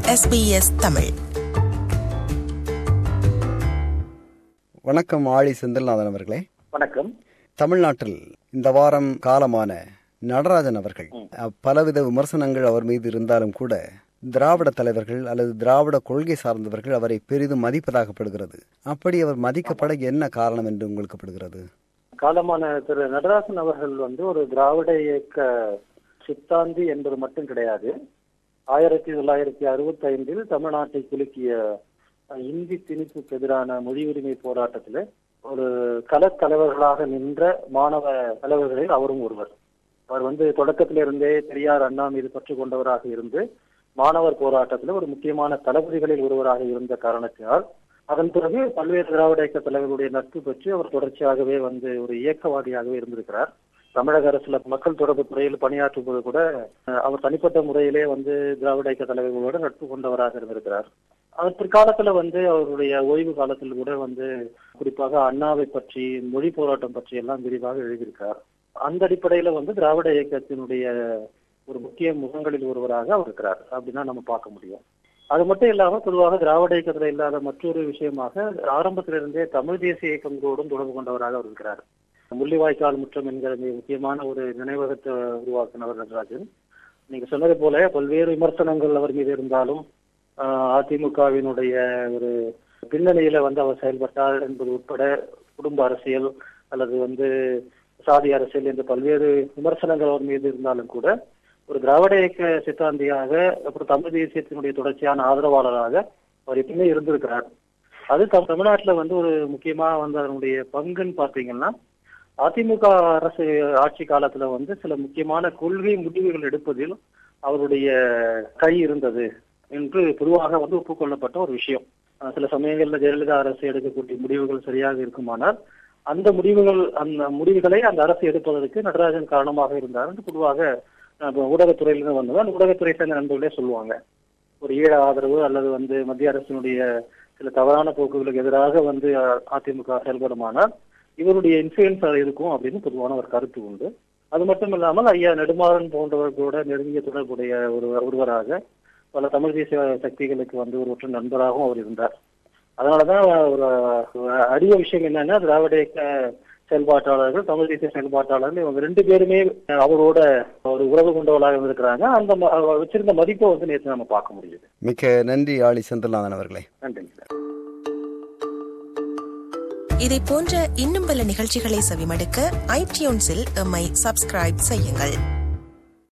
SBS Tamil வணக்கம் ஆழி செந்தில்நாதன் அவர்களே வணக்கம் தமிழ்நாட்டில் இந்த வாரம் காலமான நடராஜன் அவர்கள் அஹ், பலவித விமர்சனங்கள் அவர் மீது இருந்தாலும் கூட திராவிட தலைவர்கள் அல்லது திராவிட கொள்கை சார்ந்தவர்கள் அவரை பெரிதும் மதிப்பதாகப்படுகிறது அப்படி அவர் மதிக்கப்பட என்ன காரணம் என்று உங்களுக்கு படுகிறது காலமான திரு நடராசன் அவர்கள் வந்து ஒரு திராவிட இயக்க சித்தாந்தி என்பது மட்டும் கிடையாது ஆயிரத்தி தொள்ளாயிரத்தி அறுபத்தி ஐந்தில் தமிழ்நாட்டை குலுக்கிய அஹ், இந்தி திணிப்புக்கு எதிரான மொழி உரிமை போராட்டத்தில் ஒரு களத் தலைவர்களாக நின்ற மாணவ தலைவர்களில் அவரும் ஒருவர் அவர் வந்து தொடக்கத்திலிருந்தே பெரியார் அண்ணா மீது பற்று கொண்டவராக இருந்து மாணவர் போராட்டத்தில் ஒரு முக்கியமான தளபதிகளில் ஒருவராக இருந்த காரணத்தினால் அதன் பிறகு பல்வேறு திராவிட இயக்க தலைவர்களுடைய நட்பு பெற்று அவர் தொடர்ச்சியாகவே வந்து ஒரு இயக்கவாதியாகவே இருந்திருக்கிறார் தமிழக அரசுல மக்கள் தொடர்பு துறையில் பணியாற்றும் போது கூட அஹ், அவர் தனிப்பட்ட முறையிலே வந்து திராவிட இயக்க தலைவர்களோடு நட்பு கொண்டவராக இருந்திருக்கிறார் அவர் பிற்காலத்துல வந்து அவருடைய ஓய்வு காலத்தில் கூட வந்து குறிப்பாக அண்ணாவை பற்றி மொழி போராட்டம் பற்றி எல்லாம் விரிவாக எழுதியிருக்கார் அந்த அடிப்படையில வந்து திராவிட இயக்கத்தினுடைய ஒரு முக்கிய முகங்களில் ஒருவராக அவர் இருக்கிறார் அப்படின்னா நம்ம பார்க்க முடியும் அது மட்டும் இல்லாம பொதுவாக திராவிட இயக்கத்துல இல்லாத மற்றொரு விஷயமாக ஆரம்பத்திலிருந்தே தமிழ் தேசிய இயக்கங்களோடும் தொடர்பு கொண்டவராக அவர் இருக்கிறார் முள்ளிவாய்க்கால் முற்றம் என்கிற மிக முக்கியமான ஒரு நினைவகத்தை உருவாக்கினவர் நடராஜன் நீங்க சொன்னது போல பல்வேறு விமர்சனங்கள் அவர் மீது இருந்தாலும் ஆஹ், அதிமுகவினுடைய ஒரு பின்னணியில வந்து அவர் செயல்பட்டார் என்பது உட்பட குடும்ப அரசியல் அல்லது வந்து சாதி அரசியல் என்ற பல்வேறு விமர்சனங்கள் அவர் மீது இருந்தாலும் கூட ஒரு திராவிட இயக்க சித்தாந்தியாக அப்புறம் தமிழ் தேசியத்தினுடைய தொடர்ச்சியான ஆதரவாளராக அவர் எப்பவுமே இருந்திருக்கிறார் அது தம்- தமிழ்நாட்டுல வந்து ஒரு முக்கியமா வந்து அதனுடைய பங்குன்னு பாத்தீங்கன்னா அதிமுக அரசு ஆட்சி காலத்துல வந்து சில முக்கியமான கொள்கை முடிவுகள் எடுப்பதில் அவருடைய கை இருந்தது என்று பொதுவாக வந்து ஒப்புக்கொள்ளப்பட்ட ஒரு விஷயம் அஹ் சில சமயங்கள்ல ஜெயலலிதா அரசு எடுக்கக்கூடிய முடிவுகள் சரியாக இருக்குமானால் அந்த முடிவுகள் அந்த முடிவுகளை அந்த அரசு எடுப்பதற்கு நடராஜன் காரணமாக இருந்தார் என்று பொதுவாக அஹ், இப்ப ஊடகத்துறையிலிருந்து வந்தவர் அந்த ஊடகத்துறை சேர்ந்த நண்பர்களே சொல்லுவாங்க ஒரு ஈழ ஆதரவு அல்லது வந்து மத்திய அரசினுடைய சில தவறான போக்குகளுக்கு எதிராக வந்து அஹ், அதிமுக செயல்படுமானால் இவருடைய இன்ஃபுளுன்ஸ் இருக்கும் அப்படின்னு பொதுவான ஒரு கருத்து உண்டு அது மட்டும் இல்லாமல் ஐயா நெடுமாறன் போன்றவர்களோட நெருங்கிய தொடர்புடைய ஒரு ஒருவராக பல தமிழ் தேசிய சக்திகளுக்கு வந்து ஒரு ஒற்றை நண்பராகவும் அவர் இருந்தார் அதனாலதான் ஒரு ஒரு அரிய விஷயம் என்னன்னா திராவிட இயக்க செயல்பாட்டாளர்கள் தமிழ் தேசிய செயல்பாட்டாளர்கள் இவங்க ரெண்டு பேருமே அவரோட ஒரு உறவு கொண்டவர்களாக இருந்திருக்கிறாங்க அந்த ம- அவர் வச்சிருந்த மதிப்பை வந்து நேற்று நம்ம பார்க்க முடியுது மிக்க நன்றி ஆழி செந்தில்நாதன் அவர்களே நன்றிங்க சார் இதை போன்ற இன்னும் பல நிகழ்ச்சிகளை செவிமடுக்க ஐடியூன்ஸில் எம்மை சப்ஸ்கிரைப் செய்யுங்கள்